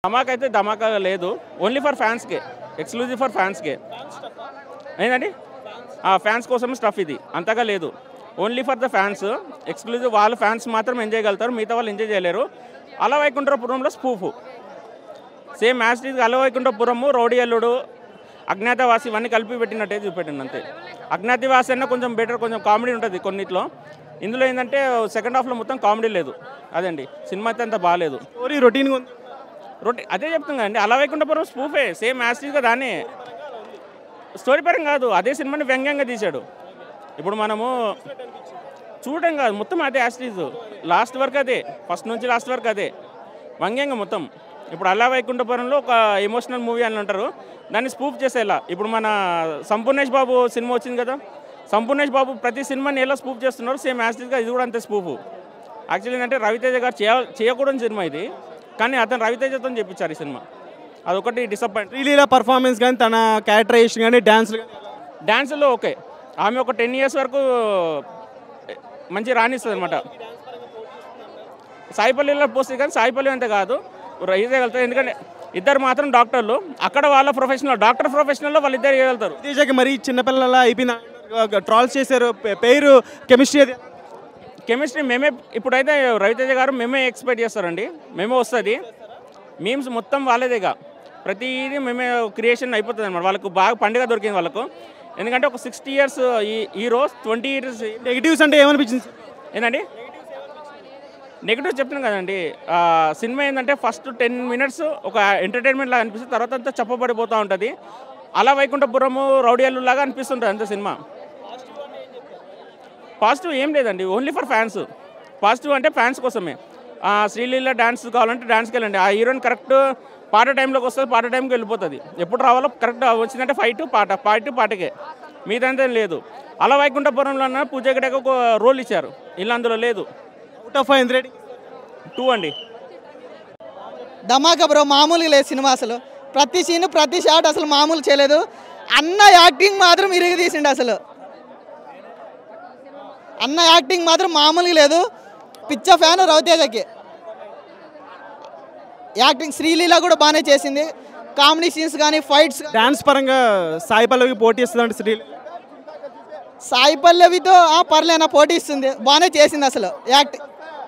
ధమాకా అయితే ధమాకా లేదు only for ఫ్యాన్స్కే ఎక్స్క్లూజివ్ ఫర్ ఫ్యాన్స్కే ఏంటండి ఫ్యాన్స్ కోసం స్టఫ్ ఇది అంతగా లేదు only for the fans exclusive వాళ్ళ ఫ్యాన్స్ మాత్రం ఎంజాయ్ చేయగలుగుతారు మిగతా వాళ్ళు ఎంజాయ్ చేయలేరు అలా వైకుంఠపురంలో స్పూఫ్ సేమ్ మ్యాచ్ అలా వైకుంఠపురము రౌడీ అల్లుడు అజ్ఞాతవాసి ఇవన్నీ కలిపి పెట్టినట్టే చూపెట్టింది అంతే అజ్ఞాతవాసి అన్న కొంచెం బెటర్ కొంచెం కామెడీ ఉంటుంది కొన్నిట్లో ఇందులో ఏంటంటే సెకండ్ హాఫ్లో మొత్తం కామెడీ లేదు అదండి సినిమా అయితే అంత బాగాలేదు స్టోరీ రొటీన్గా ఉంది రొటీ అదే చెప్తున్నా అండి అలా వైకుంఠపురం స్పూఫే సేమ్ మ్యాచ్గా దాన్ని స్టోరీ పరంగా కాదు అదే సినిమాని వ్యంగ్యంగా తీశాడు ఇప్పుడు మనము చూడటం కాదు మొత్తం అదే యాస్టీజ్ లాస్ట్ వరకు అదే ఫస్ట్ నుంచి లాస్ట్ వరకు అదే వ్యంగ్యంగా మొత్తం ఇప్పుడు అల్లా వైకుంఠపురంలో ఒక ఎమోషనల్ మూవీ అని అంటారు దాన్ని స్పూఫ్ చేసేలా ఇప్పుడు మన సంపూర్ణేష్ బాబు సినిమా వచ్చింది కదా సంపూర్ణేష్ బాబు ప్రతి సినిమాని ఎలా స్పూఫ్ చేస్తున్నారు సేమ్ యాస్టీజ్గా ఇది కూడా అంతే స్పూఫ్ యాక్చువల్లీ ఏంటంటే రవితేజ గారు చేయ చేయకూడని సినిమా ఇది కానీ అతను రవితేజతో చెప్పించారు ఈ సినిమా అదొకటి డిసప్పాయింట్ శ్రీలీల పర్ఫార్మెన్స్ కానీ తన క్యారెక్టరైజేషన్ కానీ డ్యాన్స్ డ్యాన్స్లో ఓకే ఆమె ఒక టెన్ ఇయర్స్ వరకు మంచి రాణిస్తుంది అనమాట సాయిపల్లిలో పోస్తుంది కానీ సాయిపల్లి అంతే కాదు ఈజీ వెళ్తారు ఎందుకంటే ఇద్దరు మాత్రం డాక్టర్లు అక్కడ వాళ్ళ ప్రొఫెషనల్ డాక్టర్ ప్రొఫెషనల్లో వాళ్ళు ఇద్దరు చేయగలుగుతారు తేజకి మరి చిన్నపిల్లల అయిపోయింది ట్రాల్స్ చేశారు పే- పేరు కెమిస్ట్రీ అది కెమిస్ట్రీ మేమే ఇప్పుడైతే రవితేజ గారు మేమే ఎక్స్పెక్ట్ చేస్తారండి మేమే వస్తుంది మీమ్స్ మొత్తం వాళ్ళదేగా ప్రతిదీ మేమే క్రియేషన్ అయిపోతుంది అనమాట వాళ్ళకు బాగా పండుగ దొరికింది వాళ్ళకు ఎందుకంటే ఒక సిక్స్టీ ఇయర్స్ ఈ హీరో ట్వంటీ ఇయర్స్ నెగిటివ్స్ అంటే ఏమనిపించింది ఏంటండి నెగిటివ్ చెప్తున్నాను కదండి ఆ, సినిమా ఏంటంటే ఫస్ట్ టెన్ మినిట్స్ ఒక ఎంటర్టైన్మెంట్ లాగా అనిపిస్తుంది తర్వాత అంతా చెప్పబడిపోతూ ఉంటుంది అలా వైకుంఠపురము రౌడియాలు లాగా అనిపిస్తుంటుంది అంత సినిమా పాజిటివ్ ఏం లేదండి ఓన్లీ ఫర్ ఫ్యాన్స్ పాజిటివ్ అంటే ఫ్యాన్స్ కోసమే ఆ, శ్రీలీల డ్యాన్స్ కావాలంటే డ్యాన్స్కి వెళ్ళండి ఆ హీరోయిన్ కరెక్ట్ పాట టైంలోకి వస్తుంది పాట టైంకి వెళ్ళిపోతుంది ఎప్పుడు రావాలో కరెక్ట్ వచ్చిందంటే ఫైట్ పాట పాట పాటకే మీదంతా లేదు అలా వైకుంఠపురంలో పూజ గడకు ఒక రోల్ ఇచ్చారు ఇలా అందులో లేదు అవుట్ ఆఫ్ ఫైవ్ ఎంత రేటింగ్ టూ అండి ధమాకా బ్రో మామూలుగా లేదు సినిమా అసలు ప్రతి సీన్ ప్రతి షాట్ అసలు మామూలు చేయలేదు అన్న యాక్టింగ్ మాత్రం ఇరుగు తీసిండు అసలు అన్న యాక్టింగ్ మాత్రం మామూలుగా లేదు పిచ్చ ఫ్యాన్ రవితేజకి యాక్టింగ్ శ్రీలీల కూడా బాగానే చేసింది కామెడీ సీన్స్ కానీ ఫైట్స్ డాన్స్ పరంగా సాయి పల్లవి పోటీ ఇస్తుందంటే శ్రీలీల సాయి పల్లవితో ఆ పర్లేనా పోటీ ఇస్తుంది బాగానే చేసింది అసలు యాక్టింగ్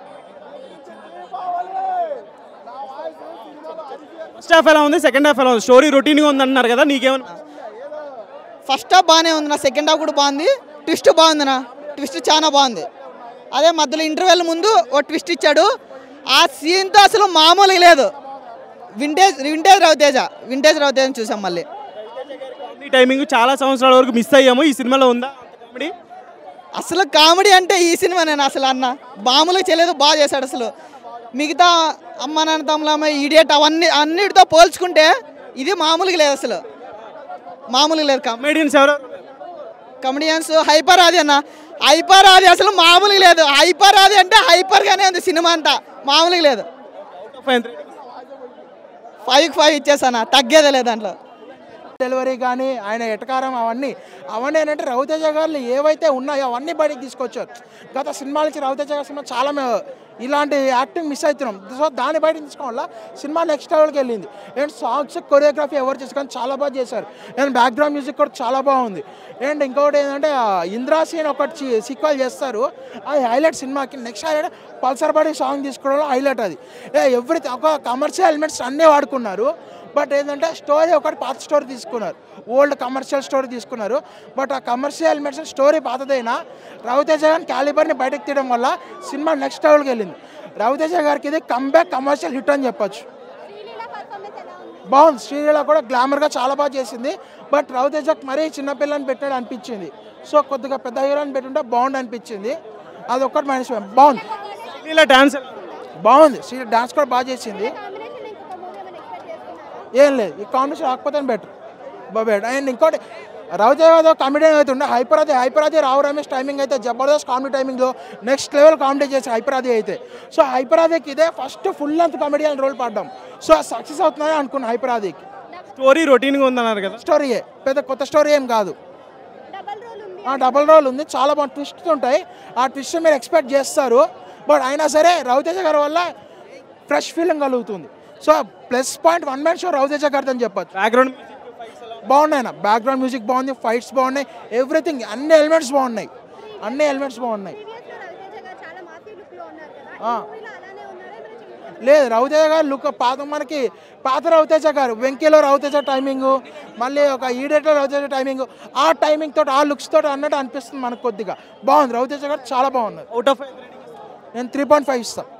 ఫస్ట్ హాఫ్ ఎలా ఉంది సెకండ్ హాఫ్ ఎలా ఉంది స్టోరీ రొటీన్గా ఉంది అంటున్నారు కదా నీకేమని ఫస్ట్ హాఫ్ బాగానే ఉంది నా సెకండ్ హాఫ్ కూడా బాగుంది ట్విస్ట్ బాగుంది నా ట్విస్ట్ చాలా బాగుంది అదే మధ్యలో ఇంటర్వెల్ ముందు ఓ ట్విస్ట్ ఇచ్చాడు ఆ సీన్తో అసలు మామూలుగా లేదు vintage vintage Ravi Teja vintage Ravi Teja చూసాం మళ్ళీ ఈ టైమింగ్ చాలా సంవత్సరాల వరకు మిస్ అయ్యాము ఈ సినిమాలో ఉందా కామెడీ అసలు కామెడీ అంటే ఈ సినిమా నేను అసలు అన్న మామూలుగా చేయలేదు బాగా చేశాడు అసలు మిగతా అమ్మ నాన్న తమ్ములమ్మ ఈడియట్ అవన్నీ అన్నిటితో పోల్చుకుంటే ఇది మామూలుగా లేదు అసలు మామూలుగా లేదు కామెడీ కమెడియన్స్ ఎవరు కమెడియన్స్ హైపర్ ఆది అన్న హైపర్ ఆది అసలు మామూలుగా లేదు హైపర్ ఆది అంటే హైపర్ గానే ఉంది సినిమా అంతా మామూలుగా లేదు అవుట్ ఆఫ్ ఫైవ్ ఎంత rating? ఫైవ్ ఫైవ్ ఇచ్చేసానా తగ్గేదే లేదు దాంట్లో డెలివరీ కానీ ఆయన ఎటకారం అవన్నీ అవన్నీ ఏంటంటే రవితేజ గారు ఏవైతే ఉన్నాయో అవన్నీ బయటికి తీసుకొచ్చారు గత సినిమాల నుంచి రవితేజ గారి సినిమా చాలా మే- ఇలాంటి యాక్టింగ్ మిస్ అవుతున్నాం సో దాన్ని బయటకు తీసుకోవడం వల్ల సినిమా నెక్స్ట్ లెవెల్కి వెళ్ళింది అండ్ సాంగ్స్ కొరియోగ్రఫీ ఎవరు చేసుకొని చాలా బాగా చేశారు అండ్ బ్యాక్గ్రౌండ్ మ్యూజిక్ కూడా చాలా బాగుంది అండ్ ఇంకొకటి ఏంటంటే ఆ ఇంద్రా సీన్ ఒకటి సీక్వల్ చేస్తారు అది హైలైట్ సినిమాకి next highlight Pulsar body song తీసుకోవడంలో హైలైట్ అది ఎవ్రీ ఒక కమర్షియల్ ఎలిమెంట్స్ అన్నీ వాడుకున్నారు బట్ ఏంటంటే స్టోరీ ఒకటి పాత స్టోరీ తీసుకున్నారు ఓల్డ్ కమర్షియల్ స్టోరీ తీసుకున్నారు బట్ ఆ కమర్షియల్ ఎలిమెంట్స్ స్టోరీ పాతదైనా రవితేజ గారి క్యాలిబర్ని బయటకు తీయడం వల్ల సినిమా నెక్స్ట్ లెవెల్కి వెళ్ళింది రవితేజ గారికి ఇది కంబ్యాక్ కమర్షియల్ హిట్ అని చెప్పొచ్చు బాగుంది శ్రీలీల కూడా గ్లామర్గా చాలా బాగా చేసింది బట్ రవితేజకి మరీ చిన్నపిల్లని పెట్టాడు అనిపించింది సో కొద్దిగా పెద్ద హీరోని పెట్టుంటే బాగుంది అనిపించింది అది ఒక్కటి మైనస్ పాయింట్. బాగుంది శ్రీలీల డాన్స్ బాగుంది శ్రీ డాన్స్ కూడా బాగా చేసింది ఏం లేదు ఈ కాంబినేషన్ రాకపోతే బెటర్ బెటర్ అండ్ ఇంకోటి రవితేజ యాదవ్ కామెడియన్ అయితే ఉండే హైపరాది హైపరాది రావు రమేష్ టైమింగ్ అయితే జబర్దస్త్ కామెడీ టైమింగ్లో నెక్స్ట్ లెవెల్ కామెడీ చేసి హైపరాది అయితే సో హైపరాదికి ఇదే first full length comedian role పడ్డాం సో సక్సెస్ అవుతుందని అనుకున్నా హైపరాదికి స్టోరీ రొటీన్గా ఉందన్నారు కదా స్టోరీయే పెద్ద కొత్త స్టోరీ ఏం కాదు ఆ డబల్ రోల్ ఉంది చాలా బాగా ట్విస్ట్ ఉంటాయి ఆ ట్విస్ట్ మీరు ఎక్స్పెక్ట్ చేస్తారు బట్ అయినా సరే రవితేజ గారి వల్ల ఫ్రెష్ ఫీలింగ్ కలుగుతుంది so plus point one man show Ravi Teja గారితో అని చెప్పొచ్చు బ్యాక్గ్రౌండ్ బాగున్నాయి అన్న బ్యాక్గ్రౌండ్ మ్యూజిక్ బాగుంది ఫైట్స్ బాగున్నాయి ఎవ్రీథింగ్ అన్ని ఎలిమెంట్స్ బాగున్నాయి అన్ని ఎలిమెంట్స్ బాగున్నాయి ప్రీవియస్లో రవితేజ గారు చాలా మాసీ లుక్లో ఉన్నారు కదా ఆ. ఈ మూవీలో అలానే ఉన్నారా ఏమైనా చేంజ్ లేదు రవితేజ గారు లుక్ పాత మనకి పాత రవితేజ గారు వెంకీలో రవితేజ టైమింగ్ మళ్ళీ ఒక ఈడేట్లో రవితేజ టైమింగ్ ఆ టైమింగ్ తోటి ఆ లుక్స్ తోటి అన్నట్టు అనిపిస్తుంది మనకు కొద్దిగా బాగుంది రవితేజ గారు చాలా బాగున్నారు అవుట్ ఆఫ్ నేను త్రీ పాయింట్ ఫైవ్ ఇస్తాను